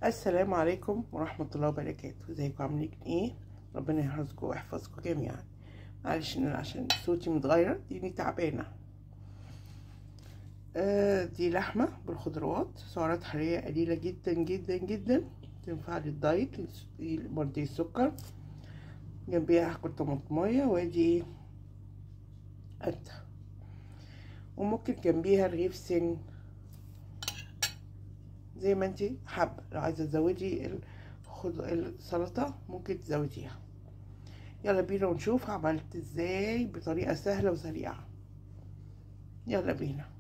السلام عليكم ورحمة الله وبركاته ازيكم عاملين ايه ربنا يحفظكم ويحفظكم جميعا معلش إن عشان صوتي متغير دي تعبانة آه دي لحمة بالخضروات سعرات حرارية قليلة جدا جدا جدا تنفع للدايت مرضي السكر جنبيها هاكل طماطمية وادي قد وممكن جنبيها رغيف سن زي ما انت حابه لو عايزه تزودي السلطه ممكن تزوديها يلا بينا ونشوف عملت ازاي بطريقه سهله وسريعه يلا بينا